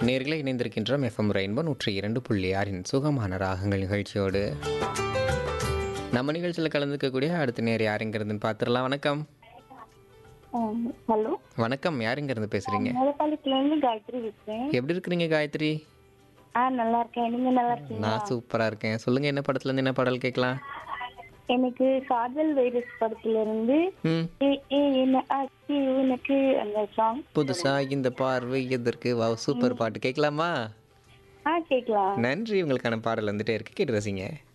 நேர்களை இணைந்திருக்கின்றோம் FM rainbow நூற்றி இரண்டு புள்ளி ஆறின் சுகமான ராகங்கள் நிகழ்ச்சியோடு நம்ம நிகழ்ச்சியில் கலந்துக்கக்கூடிய அடுத்த நேர் யாருங்கிறதுன்னு பார்த்துடலாம் வணக்கம் ஹலோ வணக்கம் யாருங்கிறது பேசுறீங்க மேலப்பாளையத்துல இருந்து காயத்ரி பேசுறேன் எப்படி இருக்கிறீங்க காயத்ரி ஆ நல்லா இருக்கேன் நீங்க நல்லா இருக்கீங்க நான் சூப்பரா இருக்கேன் சொல்லுங்க என்ன படத்துல இருந்து என்ன பாடல் கேட்கலாம் எனக்கு காதல் வைரஸ் படத்துல இருந்து ம் ஏ ஏ என்ன ஆச்சு உனக்கு அந்த சாங் புதுசா இந்த பார்வை எதற்கு வா சூப்பர் பாட்டு கேட்கலாமா ஆ கேட்கலாம் நன்றி உங்களுக்கான பாடல் வந்துட்டே இருக்கு கேட்டு ரசிங்க